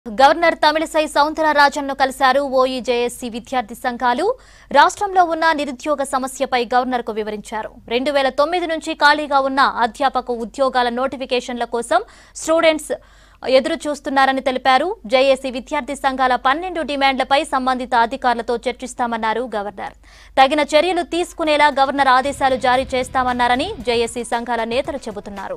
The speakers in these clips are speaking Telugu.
గవర్నర్ తమిళసై సౌందరరాజన్ను కలిశారు ఓఈజేఎస్సీ విద్యార్థి సంఘాలు రాష్ట్రంలో ఉన్న నిరుద్యోగ సమస్యపై గవర్నర్కు వివరించారు రెండు వేల తొమ్మిది నుంచి ఖాళీగా ఉన్న అధ్యాపక ఉద్యోగాల నోటిఫికేషన్ల కోసం స్టూడెంట్స్ ఎదురు చూస్తున్నారని తెలిపారు జేఏసీ విద్యార్థి సంఘాల పన్నెండు డిమాండ్లపై సంబంధిత అధికారులతో చర్చిస్తామన్నారు గవర్నర్ తగిన చర్యలు తీసుకునేలా గవర్నర్ ఆదేశాలు జారీ చేస్తామన్నారని జేఏసీ సంఘాల నేతలు చెబుతున్నారు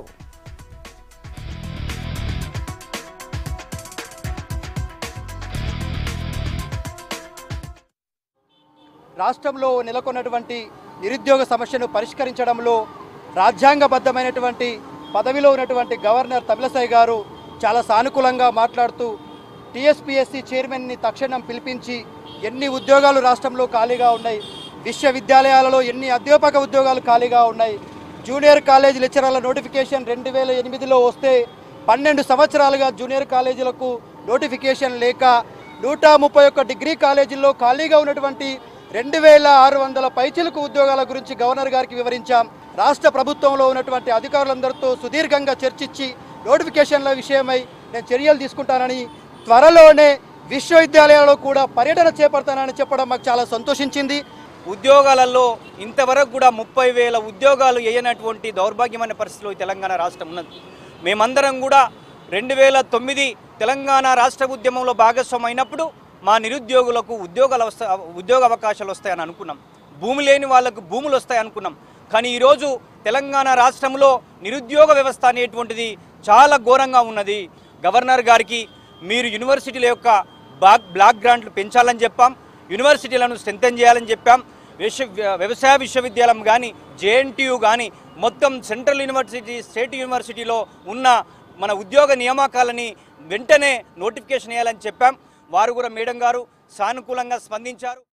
రాష్ట్రంలో నెలకొన్నటువంటి నిరుద్యోగ సమస్యను పరిష్కరించడంలో రాజ్యాంగబద్ధమైనటువంటి పదవిలో ఉన్నటువంటి గవర్నర్ తమిళసై గారు చాలా సానుకూలంగా మాట్లాడుతూ టీఎస్పీఎస్సీ చైర్మన్ని తక్షణం పిలిపించి ఎన్ని ఉద్యోగాలు రాష్ట్రంలో ఖాళీగా ఉన్నాయి విశ్వవిద్యాలయాలలో ఎన్ని అధ్యాపక ఉద్యోగాలు ఖాళీగా ఉన్నాయి జూనియర్ కాలేజ్ లెక్చరర్ల నోటిఫికేషన్ రెండు వేల ఎనిమిదిలో వస్తే పన్నెండు సంవత్సరాలుగా జూనియర్ కాలేజీలకు నోటిఫికేషన్ లేక నూట ముప్పై ఒక్క డిగ్రీ కాలేజీల్లో ఖాళీగా ఉన్నటువంటి రెండు వేల ఆరు వందల పైచిలకు ఉద్యోగాల గురించి గవర్నర్ గారికి వివరించాం రాష్ట్ర ప్రభుత్వంలో ఉన్నటువంటి అధికారులందరితో సుదీర్ఘంగా చర్చించి నోటిఫికేషన్ల విషయమై నేను చర్యలు తీసుకుంటానని త్వరలోనే విశ్వవిద్యాలయాల్లో కూడా పర్యటన చేపడతానని చెప్పడం మాకు చాలా సంతోషించింది ఉద్యోగాలలో ఇంతవరకు కూడా ముప్పై వేల ఉద్యోగాలు వేయనటువంటి దౌర్భాగ్యమైన పరిస్థితిలో ఈ తెలంగాణ రాష్ట్రం ఉన్నది మేమందరం కూడా రెండు వేల తొమ్మిది తెలంగాణ రాష్ట్ర ఉద్యమంలో భాగస్వామ్యం అయినప్పుడు మా నిరుద్యోగులకు ఉద్యోగాలు వస్తా ఉద్యోగ అవకాశాలు వస్తాయని అనుకున్నాం భూమి లేని వాళ్ళకు భూములు వస్తాయి అనుకున్నాం కానీ ఈరోజు తెలంగాణ రాష్ట్రంలో నిరుద్యోగ వ్యవస్థ అనేటువంటిది చాలా ఘోరంగా ఉన్నది గవర్నర్ గారికి మీరు యూనివర్సిటీల యొక్క బాగ్ బ్లాక్ గ్రాంట్లు పెంచాలని చెప్పాం యూనివర్సిటీలను స్ట్రెంథెన్ చేయాలని చెప్పాం విశ్వ వ్యవసాయ విశ్వవిద్యాలయం కానీ జేఎన్టీయు కానీ మొత్తం సెంట్రల్ యూనివర్సిటీ స్టేట్ యూనివర్సిటీలో ఉన్న మన ఉద్యోగ నియామకాలని వెంటనే నోటిఫికేషన్ వేయాలని చెప్పాం వారు కూడా మేడం గారు సానుకూలంగా స్పందించారు